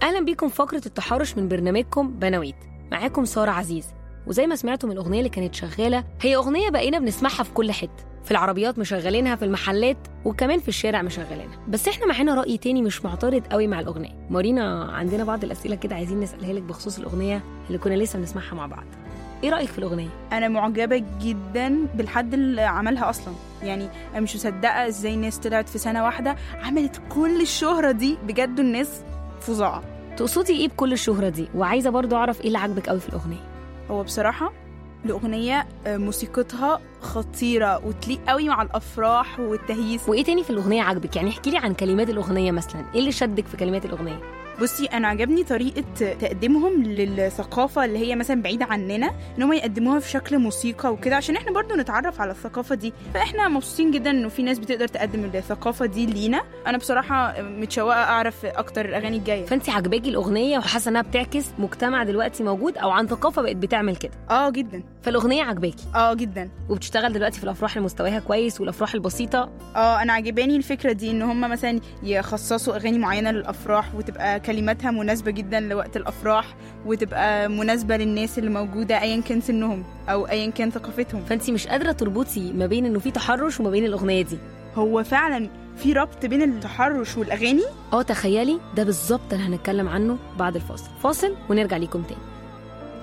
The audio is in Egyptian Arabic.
اهلا بيكم في فقره التحرش من برنامجكم بنويت معاكم ساره عزيز وزي ما سمعتوا من الاغنيه اللي كانت شغاله هي اغنيه بقينا بنسمعها في كل حته في العربيات مشغلينها في المحلات وكمان في الشارع مشغلينها بس احنا معانا راي تاني مش معترض قوي مع الاغنيه مارينا عندنا بعض الاسئله كده عايزين نسالها لك بخصوص الاغنيه اللي كنا لسه بنسمعها مع بعض ايه رايك في الاغنيه انا معجبه جدا بالحد اللي عملها اصلا يعني انا مش مصدقه ازاي ناس طلعت في سنه واحده عملت كل الشهره دي بجد الناس فظاعه تقصدي ايه بكل الشهره دي وعايزه برضو اعرف ايه اللي عاجبك قوي في الاغنيه هو بصراحه الأغنية آه، موسيقتها خطيرة وتليق قوي مع الأفراح والتهييس وايه تاني في الاغنيه عاجبك يعني احكي لي عن كلمات الاغنيه مثلا ايه اللي شدك في كلمات الاغنيه بصي انا عجبني طريقه تقديمهم للثقافه اللي هي مثلا بعيده عننا ان هم يقدموها في شكل موسيقى وكده عشان احنا برضو نتعرف على الثقافه دي فاحنا مبسوطين جدا انه في ناس بتقدر تقدم الثقافه دي لينا انا بصراحه متشوقه اعرف اكتر الاغاني الجايه فانت عجباكي الاغنيه وحاسه انها بتعكس مجتمع دلوقتي موجود او عن ثقافه بقت بتعمل كده اه جدا فالاغنيه عجباكي اه جدا وبتشتغل دلوقتي في الافراح اللي مستواها كويس والافراح البسيطه اه انا عجباني الفكره دي ان هم مثلا يخصصوا اغاني معينه للافراح وتبقى كلماتها مناسبه جدا لوقت الافراح وتبقى مناسبه للناس اللي موجوده ايا كان سنهم او ايا كان ثقافتهم فانت مش قادره تربطي ما بين انه في تحرش وما بين الاغنيه دي هو فعلا في ربط بين التحرش والاغاني اه تخيلي ده بالظبط اللي هنتكلم عنه بعد الفاصل فاصل ونرجع ليكم تاني